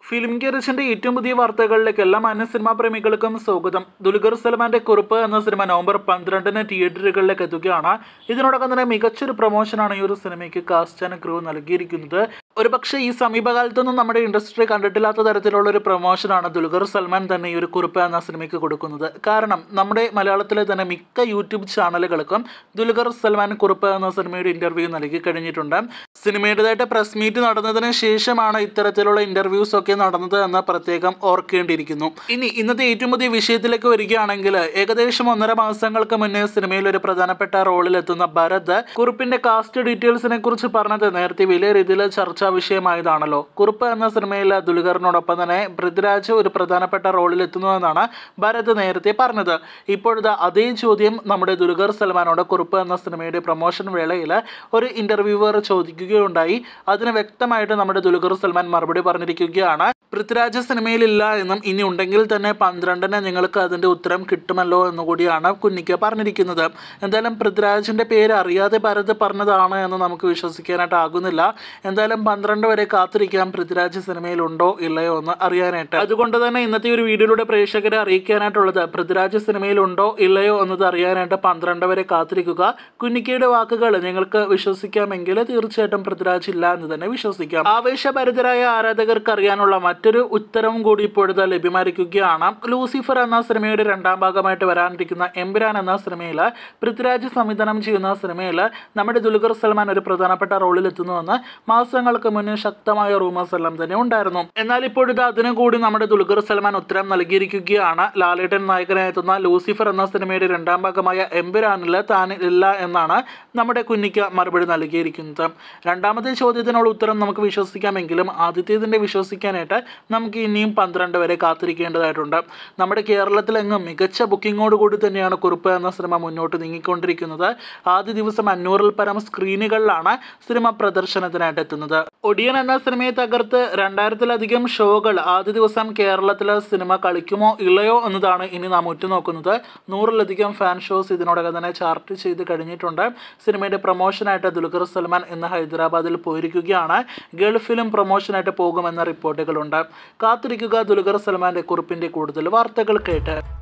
film ഗെറിച്ചിന്റെ ഏറ്റവും പുതിയ വാർത്തകളിലേക്ക് എല്ലാ മാന്യ സിനിമാ പ്രേമികൾക്കും സ്വാഗതം ദുൽഖർ സൽമാന്റെ കുറിപ്പ് എന്ന സിനിമ നവംബർ പന്ത്രണ്ടിന് തിയേറ്ററുകളിലേക്ക് എത്തുകയാണ് ഇതിനോടൊപ്പം തന്നെ മികച്ചൊരു പ്രൊമോഷനാണ് ഈ ഒരു സിനിമയ്ക്ക് കാസ്റ്റ് ആൻഡ് ക്രൂ നൽകിയിരിക്കുന്നത് ഒരുപക്ഷെ ഈ സമീപകാലത്തൊന്നും നമ്മുടെ ഇൻഡസ്ട്രി കണ്ടിട്ടില്ലാത്ത തരത്തിലുള്ള ഒരു പ്രൊമോഷനാണ് ദുൽഖർ സൽമാൻ തന്നെ ഈ ഒരു കുറിപ്പ് എന്ന സിനിമയ്ക്ക് കൊടുക്കുന്നത് കാരണം നമ്മുടെ മലയാളത്തിലെ തന്നെ മിക്ക യൂട്യൂബ് ചാനലുകൾക്കും ദുൽഖർ സൽമാൻ കുറിപ്പ് എന്ന സിനിമയുടെ ഇന്റർവ്യൂ നൽകി കഴിഞ്ഞിട്ടുണ്ട് സിനിമയുടേതായിട്ട് പ്രസ് മീറ്റ് നടന്നതിന് ശേഷമാണ് ഇത്തരത്തിലുള്ള ഇന്റർവ്യൂസ് ഒക്കെ നടന്നത് എന്ന് പ്രത്യേകം ഓർക്കേണ്ടിയിരിക്കുന്നു ഇനി ഇന്നത്തെ ഏറ്റവും പുതിയ വിഷയത്തിലേക്ക് വരികയാണെങ്കിൽ ഏകദേശം ഒന്നര മാസങ്ങൾക്ക് മുന്നേ സിനിമയിൽ ഒരു പ്രധാനപ്പെട്ട റോളിൽ എത്തുന്ന ഭരത് കുറിപ്പിന്റെ കാസ്റ്റ് ഡീറ്റെയിൽസിനെ കുറിച്ച് പറഞ്ഞത് നേരത്തെ വലിയ രീതിയിൽ ചർച്ചാ വിഷയമായതാണല്ലോ കുറിപ്പ് എന്ന സിനിമയിൽ ദുൽഖറിനോടൊപ്പം തന്നെ പൃഥ്വിരാജ് ഒരു പ്രധാനപ്പെട്ട റോളിൽ എത്തുന്നുവെന്നാണ് ഭരത് നേരത്തെ പറഞ്ഞത് ഇപ്പോഴത്തെ അതേ ചോദ്യം നമ്മുടെ ദുൽഖർ സൽമാനോട് കുറിപ്പ് എന്ന സിനിമയുടെ പ്രൊമോഷൻ വേളയിൽ ഒരു ഇന്റർവ്യൂവർ ചോദിക്കുകയുണ്ടായി അതിന് വ്യക്തമായിട്ട് നമ്മുടെ ദുൽഖർ സൽമാൻ മറുപടി പറഞ്ഞിരിക്കുകയാണ് പൃഥ്വിരാജ് സിനിമയിലില്ല എന്നും ഇനി ഉണ്ടെങ്കിൽ തന്നെ പന്ത്രണ്ടിന് നിങ്ങൾക്ക് അതിൻ്റെ ഉത്തരം കിട്ടുമല്ലോ എന്നുകൂടിയാണ് കുഞ്ഞിക്ക് പറഞ്ഞിരിക്കുന്നത് എന്തായാലും പൃഥ്വിരാജിൻ്റെ പേര് അറിയാതെ ഭരത് പറഞ്ഞതാണ് എന്ന് നമുക്ക് വിശ്വസിക്കാനായിട്ട് ആകുന്നില്ല എന്തായാലും പന്ത്രണ്ട് വരെ കാത്തിരിക്കാം പൃഥ്വിരാജ് സിനിമയിലുണ്ടോ ഇല്ലയോ എന്ന് അറിയാനായിട്ട് അതുകൊണ്ട് തന്നെ ഇന്നത്തെ ഒരു വീഡിയോയിലൂടെ പ്രേക്ഷകരെ അറിയിക്കാനായിട്ടുള്ളത് പൃഥ്വിരാജ് സിനിമയിലുണ്ടോ ഇല്ലയോ എന്നത് അറിയാനായിട്ട് പന്ത്രണ്ട് വരെ കാത്തിരിക്കുക കുഞ്ഞിക്കയുടെ വാക്കുകൾ നിങ്ങൾക്ക് വിശ്വസിക്കാമെങ്കിൽ തീർച്ചയായിട്ടും പൃഥ്വിരാജ് ഇല്ല എന്ന് തന്നെ വിശ്വസിക്കാം ആവേശഭരിതരായ ആരാധകർക്ക് അറിയാനുള്ള മറ്റൊരു ഉത്തരവും കൂടി ഇപ്പോഴത്തെ ലഭ്യമായിരിക്കുകയാണ് ലൂസിഫർ എന്ന സിനിമയുടെ രണ്ടാം ഭാഗമായിട്ട് വരാനിരിക്കുന്ന എംബുരാൻ എന്ന സിനിമയിൽ പൃഥ്വിരാജ് സംവിധാനം ചെയ്യുന്ന സിനിമയിൽ നമ്മുടെ ദുൽഖർ സൽമാൻ ഒരു പ്രധാനപ്പെട്ട റോളിൽ എത്തുന്നുവെന്ന് മാസങ്ങൾക്ക് മുന്നേ ശക്തമായ റൂമേഴ്സ് എല്ലാം തന്നെ ഉണ്ടായിരുന്നു എന്നാൽ ഇപ്പോഴത്തെ അതിനു കൂടി നമ്മുടെ ദുൽഖർ സൽമാൻ ഉത്തരം നൽകിയിരിക്കുകയാണ് ലാലേട്ടൻ നായകനായി എത്തുന്ന ലൂസിഫർ എന്ന സിനിമയുടെ രണ്ടാം ഭാഗമായ എംബുരാനിൽ താൻ ഇല്ല എന്നാണ് നമ്മുടെ കുഞ്ഞിക്ക് മറുപടി നൽകിയിരിക്കുന്നത് രണ്ടാമത്തെ ചോദ്യത്തിനുള്ള ഉത്തരം നമുക്ക് വിശ്വസിക്കാമെങ്കിലും ആദ്യത്തേതിൻ്റെ വിശ്വസിക്കാനായിട്ട് നമുക്ക് ഇനിയും പന്ത്രണ്ട് വരെ കാത്തിരിക്കേണ്ടതായിട്ടുണ്ട് നമ്മുടെ കേരളത്തിലെങ്ങും മികച്ച ബുക്കിങ്ങോടുകൂടി തന്നെയാണ് കുറിപ്പ് എന്ന സിനിമ മുന്നോട്ട് നീങ്ങിക്കൊണ്ടിരിക്കുന്നത് ആദ്യ ദിവസം അഞ്ഞൂറിൽ പരം സ്ക്രീനുകളിലാണ് സിനിമ പ്രദർശനത്തിനായിട്ട് എത്തുന്നത് ഒടിയൻ എന്ന സിനിമയെ തകർത്ത് രണ്ടായിരത്തിലധികം ഷോകൾ ആദ്യ ദിവസം കേരളത്തിലെ സിനിമ കളിക്കുമോ ഇല്ലയോ എന്നതാണ് ഇനി നാം ഉറ്റുനോക്കുന്നത് നൂറിലധികം ഫാൻ ഷോസ് ഇതിനോടകം തന്നെ ചാർട്ട് ചെയ്ത് കഴിഞ്ഞിട്ടുണ്ട് സിനിമയുടെ പ്രൊമോഷനായിട്ട് ദുൽഖർ സൽമാൻ ഇന്ന് ഹൈദരാബാദിൽ പോയിരിക്കുകയാണ് ഗൾഫിലും പ്രൊമോഷനായിട്ട് പോകുമെന്ന റിപ്പോർട്ടുകളുണ്ട് കാത്തിരിക്കുക ദുൽഖർ സൽമാന്റെ കുറിപ്പിന്റെ കൂടുതൽ വാർത്തകൾ കേട്ട്